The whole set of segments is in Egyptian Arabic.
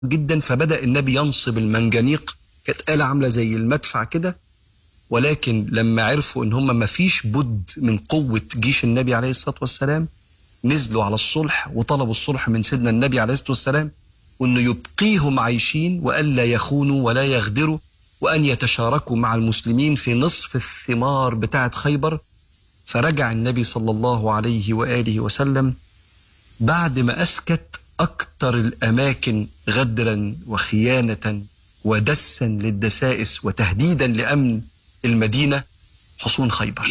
جدا فبدأ النبي ينصب المنجنيق كانت آلة عاملة زي المدفع كده ولكن لما عرفوا ان هم ما فيش بد من قوة جيش النبي عليه الصلاة والسلام نزلوا على الصلح وطلبوا الصلح من سيدنا النبي عليه الصلاة والسلام وانه يبقيهم عايشين والا يخونوا ولا يغدروا وان يتشاركوا مع المسلمين في نصف الثمار بتاعه خيبر فرجع النبي صلى الله عليه واله وسلم بعد ما اسكت اكثر الاماكن غدرا وخيانه ودسا للدسائس وتهديدا لامن المدينه حصون خيبر.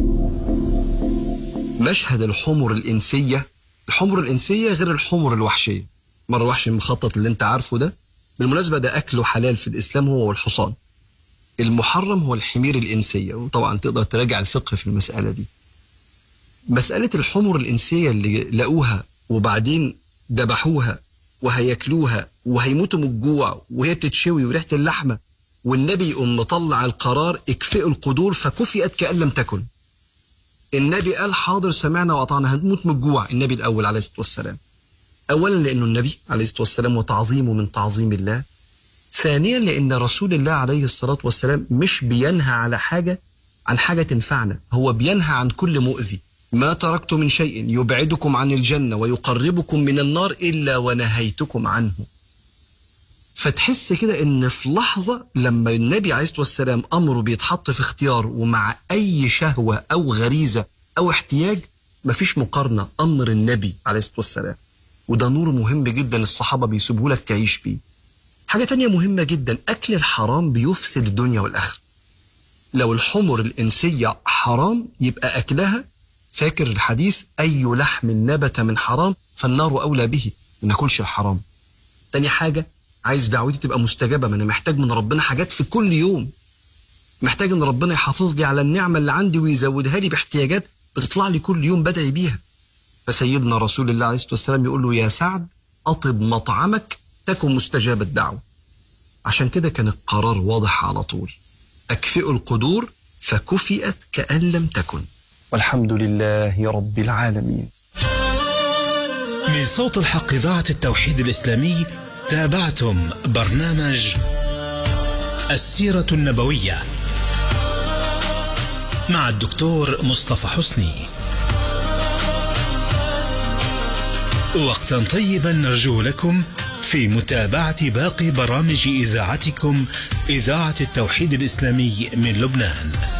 مشهد الحمر الانسيه الحمر الانسيه غير الحمر الوحشيه. مره الوحش المخطط اللي انت عارفه ده بالمناسبه ده اكله حلال في الاسلام هو والحصان. المحرم هو الحمير الانسيه وطبعا تقدر تراجع الفقه في المساله دي. مساله الحمر الانسيه اللي لقوها وبعدين ذبحوها وهياكلوها وهيموتوا من الجوع وهي بتتشوي وريحه اللحمه والنبي يقوم مطلع القرار اكفئوا القدور فكفئت كأن لم تكن. النبي قال حاضر سمعنا وأطعنا هنموت من الجوع النبي الأول عليه الصلاة والسلام. أولا لأنه النبي عليه الصلاة والسلام وتعظيمه من تعظيم الله. ثانيا لأن رسول الله عليه الصلاة والسلام مش بينهى على حاجة عن حاجة تنفعنا هو بينهى عن كل مؤذي ما تركت من شيء يبعدكم عن الجنة ويقربكم من النار إلا ونهيتكم عنه فتحس كده ان في لحظه لما النبي عليه الصلاه والسلام امره بيتحط في اختيار ومع اي شهوه او غريزه او احتياج مفيش مقارنه امر النبي عليه الصلاه والسلام وده نور مهم جدا الصحابه بيسيبوه لك تعيش بيه. حاجه تانية مهمه جدا اكل الحرام بيفسد الدنيا والاخره. لو الحمر الانسيه حرام يبقى اكلها فاكر الحديث اي لحم نبت من حرام فالنار اولى به ما ناكلش الحرام. تاني حاجه عايز دعوتي تبقى مستجابة ما أنا محتاج من ربنا حاجات في كل يوم محتاج إن ربنا يحافظ لي على النعمة اللي عندي ويزودها لي باحتياجات بتطلع لي كل يوم بدعي بيها فسيدنا رسول الله عليه الصلاة والسلام يقول له يا سعد أطب مطعمك تكن مستجاب الدعوة عشان كده كان القرار واضح على طول أكفئوا القدور فكفئت كأن لم تكن والحمد لله رب العالمين من صوت الحق إذاعة التوحيد الإسلامي تابعتم برنامج السيرة النبوية مع الدكتور مصطفى حسني وقتا طيبا نرجو لكم في متابعة باقي برامج إذاعتكم إذاعة التوحيد الإسلامي من لبنان